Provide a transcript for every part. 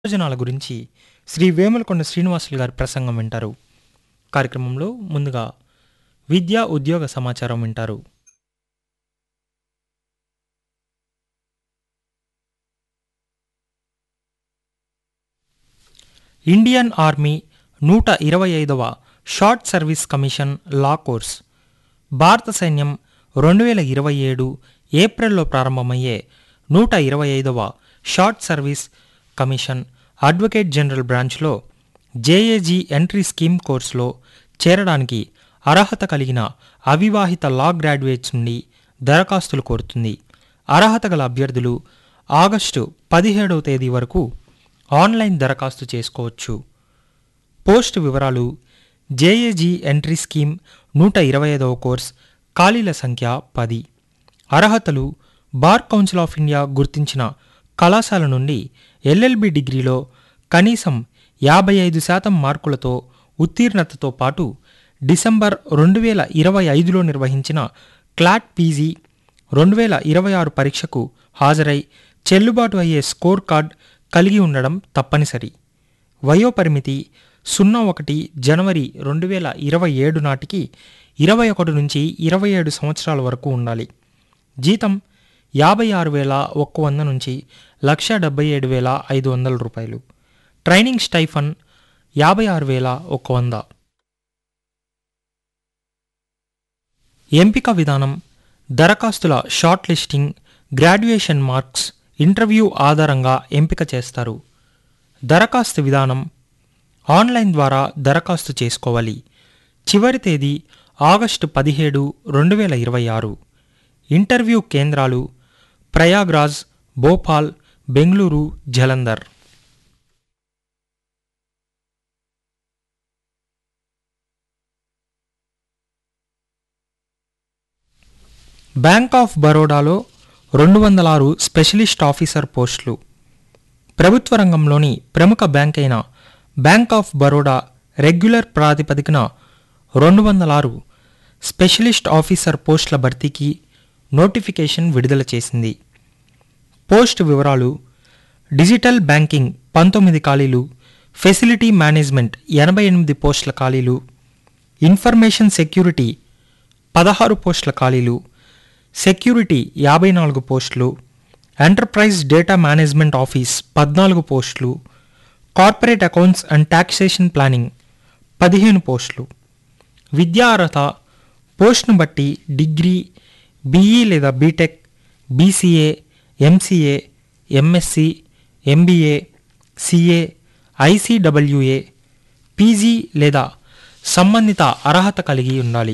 ప్రయోజనాల గురించి శ్రీ వేములకొండ శ్రీనివాసులు గారి ప్రసంగం వింటారు కార్యక్రమంలో ముందుగా విద్యా ఉద్యోగ సమాచారం వింటారు ఇండియన్ ఆర్మీ నూట ఇరవై ఐదవ short service commission law course భారత సైన్యం రెండు వేల ఇరవై ఏడు ఏప్రిల్లో ప్రారంభమయ్యే నూట ఇరవై ఐదవ short service commission advocate general బ్రాంచ్లో జేఏజీ ఎంట్రీ స్కీమ్ కోర్సులో చేరడానికి అర్హత కలిగిన అవివాహిత లా గ్రాడ్యుయేట్స్ నుండి దరఖాస్తులు కోరుతుంది అర్హత గల అభ్యర్థులు ఆగస్టు పదిహేడవ తేదీ వరకు ఆన్లైన్ దరఖాస్తు చేసుకోవచ్చు పోస్ట్ వివరాలు జేఏజీ ఎంట్రీ స్కీమ్ నూట ఇరవై ఐదవ కోర్స్ ఖాళీల సంఖ్య పది అర్హతలు బార్ కౌన్సిల్ ఆఫ్ ఇండియా గుర్తించిన కళాశాల నుండి ఎల్ఎల్బి డిగ్రీలో కనీసం యాభై ఐదు శాతం మార్కులతో ఉత్తీర్ణతతో పాటు డిసెంబర్ రెండు వేల ఇరవై ఐదులో నిర్వహించిన క్లాట్ పీజీ రెండు వేల ఇరవై ఆరు పరీక్షకు హాజరై చెల్లుబాటు అయ్యే స్కోర్ కార్డ్ కలిగి ఉండడం తప్పనిసరి వయోపరిమితి సున్నా ఒకటి జనవరి రెండు వేల ఇరవై ఏడు నాటికి ఇరవై ఒకటి నుంచి ఇరవై ఏడు సంవత్సరాల వరకు ఉండాలి జీతం యాభై ఆరు వేల ఒక్క వంద నుంచి లక్ష డెబ్బై ఏడు వేల ఐదు వందల రూపాయలు ట్రైనింగ్ స్టైఫన్ యాభై ఆరు వేల ఒక్క వంద ఎంపిక విధానం దరఖాస్తుల short listing graduation marks interview ఆధారంగా ఎంపిక చేస్తారు దరఖాస్తు విధానం ఆన్లైన్ ద్వారా దరఖాస్తు చేసుకోవాలి చివరి తేదీ ఆగస్టు పదిహేడు రెండు వేల ఇరవై ఆరు ఇంటర్వ్యూ కేంద్రాలు ప్రయాగ్రాజ్ భోపాల్ బెంగళూరు జలంధర్ బ్యాంక్ ఆఫ్ బరోడాలో రెండు వందల ఆరు స్పెషలిస్ట్ ఆఫీసర్ పోస్టులు ప్రభుత్వ రంగంలోని ప్రముఖ బ్యాంక్ అయిన బ్యాంక్ ఆఫ్ బరోడా రెగ్యులర్ ప్రాతిపదికన రెండు వందల ఆరు స్పెషలిస్ట్ ఆఫీసర్ పోస్టుల భర్తీకి నోటిఫికేషన్ విడుదల చేసింది పోస్ట్ వివరాలు డిజిటల్ బ్యాంకింగ్ పంతొమ్మిది ఖాళీలు ఫెసిలిటీ మేనేజ్మెంట్ ఎనభై ఎనిమిది పోస్టుల ఖాళీలు ఇన్ఫర్మేషన్ సెక్యూరిటీ పదహారు పోస్టుల ఖాళీలు సెక్యూరిటీ యాభై నాలుగు పోస్టులు ఎంటర్ప్రైజ్ డేటా మేనేజ్మెంట్ ఆఫీస్ పద్నాలుగు పోస్టులు corporate accounts and taxation planning పదిహేను పోస్టులు విద్యా అర్హత పోస్ట్ను బట్టి డిగ్రీ బీఈ లేదా BTech BCA MCA MSc MBA CA ICWA PG లేదా సంబంధిత అర్హత కలిగి ఉండాలి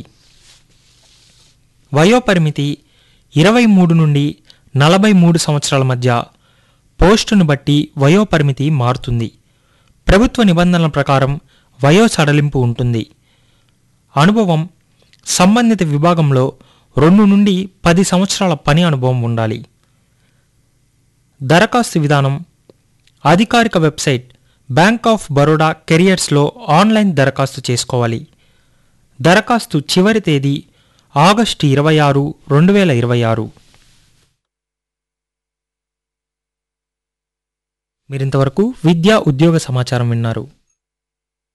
వయోపరిమితి ఇరవై మూడు నుండి నలభై మూడు సంవత్సరాల మధ్య పోస్టును బట్టి వయోపరిమితి మారుతుంది ప్రభుత్వ నిబంధనల ప్రకారం వయో సడలింపు ఉంటుంది అనుభవం సంబంధిత విభాగంలో రెండు నుండి పది సంవత్సరాల పని అనుభవం ఉండాలి దరఖాస్తు విధానం అధికారిక వెబ్సైట్ బ్యాంక్ ఆఫ్ బరోడా కెరియర్స్లో ఆన్లైన్ దరఖాస్తు చేసుకోవాలి దరఖాస్తు చివరి తేదీ ఆగస్టు ఇరవై ఆరు రెండు వేల ఇరవై ఆరు మీరింతవరకు విద్యా ఉద్యోగ సమాచారం విన్నారు